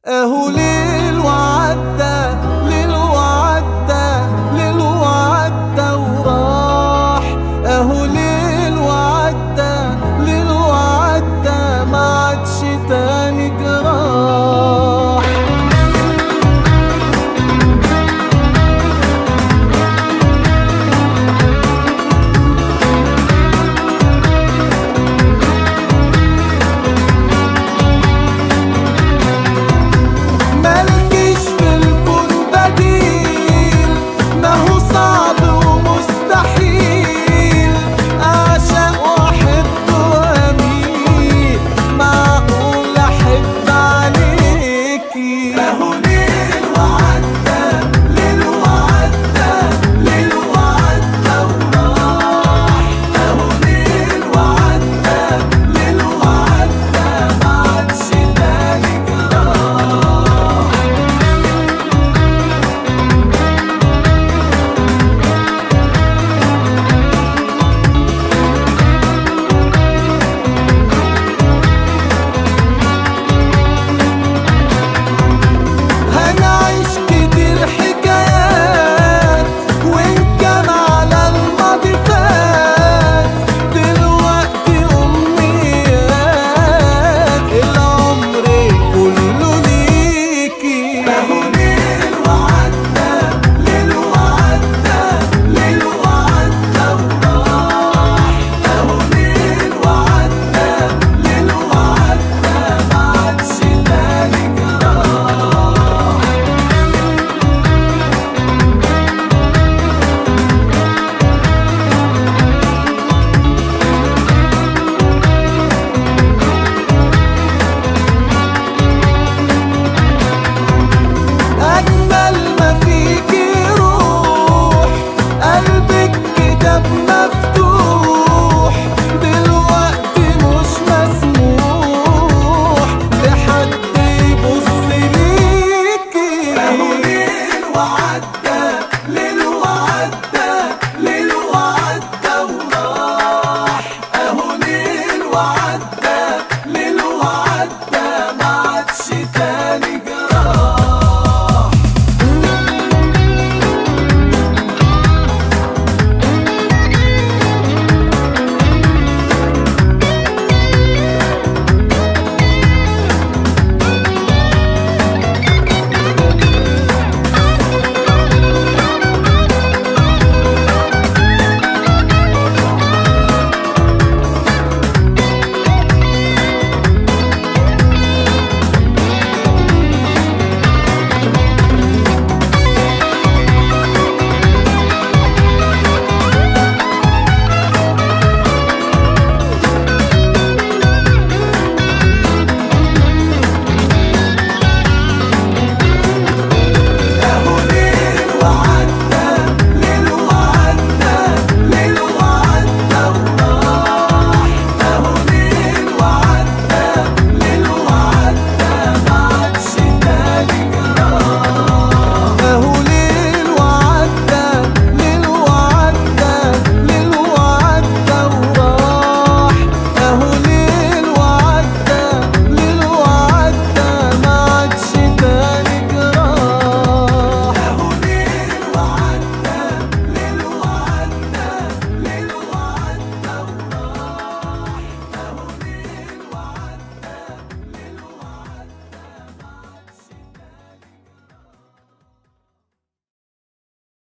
اهو ليل وعدى ليل وعدى ليل وعدى وراح اهو ليل وعدى ليل وعدى ما عادش تاني جراح مالكيش في الكون بديل ما هو صعب ومستحيل أعشق وأحب وأميل معقول أحب عليكي ما هو ليل وعدى ليل وعدى ليل وعدى وراح ما هو ليل وعدى ليل وعدى ما عادش تاني جراح هنعيش كتير حكايات وإن كان على الماضي فات دلوقتي أمنيات العمر كله ليكي ما هو ليل وعدى ليل وعدى ليل وعدى وراح ما هو ليل وعدى ليل وعدى ما عادش تاني جراح أجمل ما فيكي روح قلبك كتاب مفتوح دلوقتي مش مسموح لحد يبص ليكي أهو ليل وعدى ليل وعدى ليل وعدى وراح أهو ليل وعدى ليل وعدى